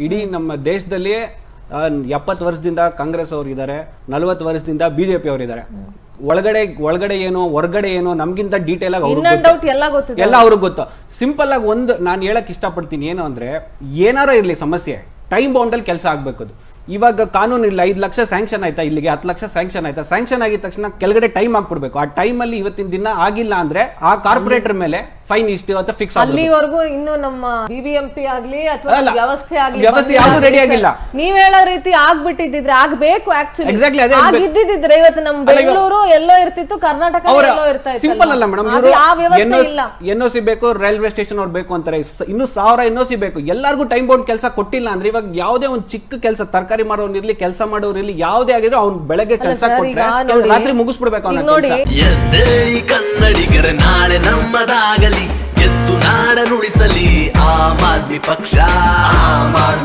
ಇಡೀ ನಮ್ಮ ದೇಶದಲ್ಲಿ ಎಪ್ಪತ್ತು ವರ್ಷದಿಂದ ಕಾಂಗ್ರೆಸ್ ಅವ್ರು ಇದ್ದಾರೆ ನಲವತ್ತು ವರ್ಷದಿಂದ ಬಿಜೆಪಿ ಅವ್ರು ಇದ್ದಾರೆ ಒಳಗಡೆ ಒಳಗಡೆ ಏನು ಹೊರಗಡೆ ಏನು ನಮ್ಗಿಂತ ಡೀಟೇಲ್ ಆಗಿ ಅವ್ರಿಗೆ ಇನ್ನೊಂದ್ ಗೊತ್ತು. ಡೌಟ್ ಎಲ್ಲ ಗೊತ್ತಿದೆ ಎಲ್ಲ ಅವ್ರಿಗೆ ಗೊತ್ತು ಸಿಂಪಲ್ ಆಗಿ ಒಂದು ನಾನು ಹೇಳಕ್ ಇಷ್ಟಪಡ್ತೀನಿ ಏನು ಅಂದ್ರೆ ಏನಾರ ಇರ್ಲಿ ಸಮಸ್ಯೆ ಟೈಮ್ ಬೌಂಡ್ ಅಲ್ಲಿ ಕೆಲಸ ಆಗ್ಬೇಕು ಅದು ಇವಾಗ ಕಾನೂನು ಇಲ್ಲ ಐದು ಲಕ್ಷ ಸ್ಯಾಂಕ್ಷನ್ ಆಯ್ತಾ ಇಲ್ಲಿಗೆ ಹತ್ತು ಲಕ್ಷ ಸ್ಯಾಂಕ್ಷನ್ ಆಯ್ತಾ ಸ್ಯಾಂಕ್ಷನ್ ಆಗಿದ ತಕ್ಷಣ ಕೆಳಗಡೆ ಟೈಮ್ ಹಾಕ್ಬಿಡ್ಬೇಕು ಆ ಟೈಮ್ ಅಲ್ಲಿ ಇವತ್ತಿನ ದಿನ ಆಗಿಲ್ಲ ಅಂದ್ರೆ ಆ ಕಾರ್ಪೊರೇಟರ್ ಮೇಲೆ ಫೈನ್ ಇಷ್ಟು ಅಂತ ಫಿಕ್ಸ್ ಅಲ್ಲಿವರೆಗೂ ಇನ್ನು ನಮ್ಮ ಬಿಬಿಎಂಪಿ ಆಗ್ಲಿ ಅಥವಾ ಅಲ್ಲ, ವ್ಯವಸ್ಥೆ ಆಗ್ಲಿ ವ್ಯವಸ್ಥೆ ಬಂದಿಲ್ಲ ಯಾವ್ದು ready ಸರ್. ಆಗಿಲ್ಲ. ನೀವ್ ಹೇಳೋ ರೀತಿ ಆಗ್ಬಿಟ್ಟಿದ್ರೆ ಆಗ್ಬೇಕು ಆಕ್ಚುಲಿ Exactly, ಅದೇ ಆಗ್ಬೇಕು. ಆಗಿದ್ದಿದ್ರೆ ಇವತ್ತು ನಮ್ ಅಲ್ಲ, ಇವಾಗ- ಬೆಂಗಳೂರು ಎಲ್ಲೋ ಇರ್ತಿತ್ತು ಕರ್ನಾಟಕ ಅವರ ಎಲ್ಲೋ ಇರ್ತಾ ಇತ್ತು ಸಿಂಪಲ್ ಅಲ್ಲ ಮೇಡಮ್ ಅದು ಆ ವ್ಯವಸ್ಥೆ ಇಲ್ಲ ಎನ್ ಒ ಸಿ ಬೇಕು ರೈಲ್ವೆ ಸ್ಟೇಷನ್ ಅವ್ರು ಬೇಕು ಅಂತಾರೆ ಸ- ಇನ್ನು ಸಾವಿರ ಎನ್ ಒ ಸಿ ಬೇಕು ಎಲ್ಲರಿಗೂ ಟೈಮ್ ಬೌಂಡ್ ಕೆಲಸ ಕೊಟ್ಟಿಲ್ಲ ಅಂದ್ರೆ ಇವಾಗ ಯಾವುದೇ ಒಂದು ಚಿಕ್ಕ ಕೆಲಸ ತರಕಾರಿ ಮಾರೋನ್ ಇರ್ಲಿ ಕೆಲಸ ಮಾಡೋರು ಇರ್ಲಿ ಯಾವುದೇ ಆಗಿದ್ರು ಅವ್ನು ಬೆಳಗ್ಗೆ ಅಲ್ಲ ಕೆಲಸ ಸರ್, ಕೊಟ್ರೆ ಈಗ ಕೆಲ- ನೋಡಿ- ರಾತ್ರಿ ಮುಗಿಸ್ಬಿಡ್ಬೇಕು ಈಗ ಅವನ ನೋಡಿ ಕೆಲಸ ಎದ್ದೇಳಿ ಕನ್ನಡಿಗರ ನಾಳೆ ನಮ್ಮದಾಗಲಿ ಎದ್ದು ನಾಡನುಳಿಸಲಿ ಆಮ್ ಆದ್ಮಿ ಪಕ್ಷ ಆಮ್ ಆದ್ಮಿ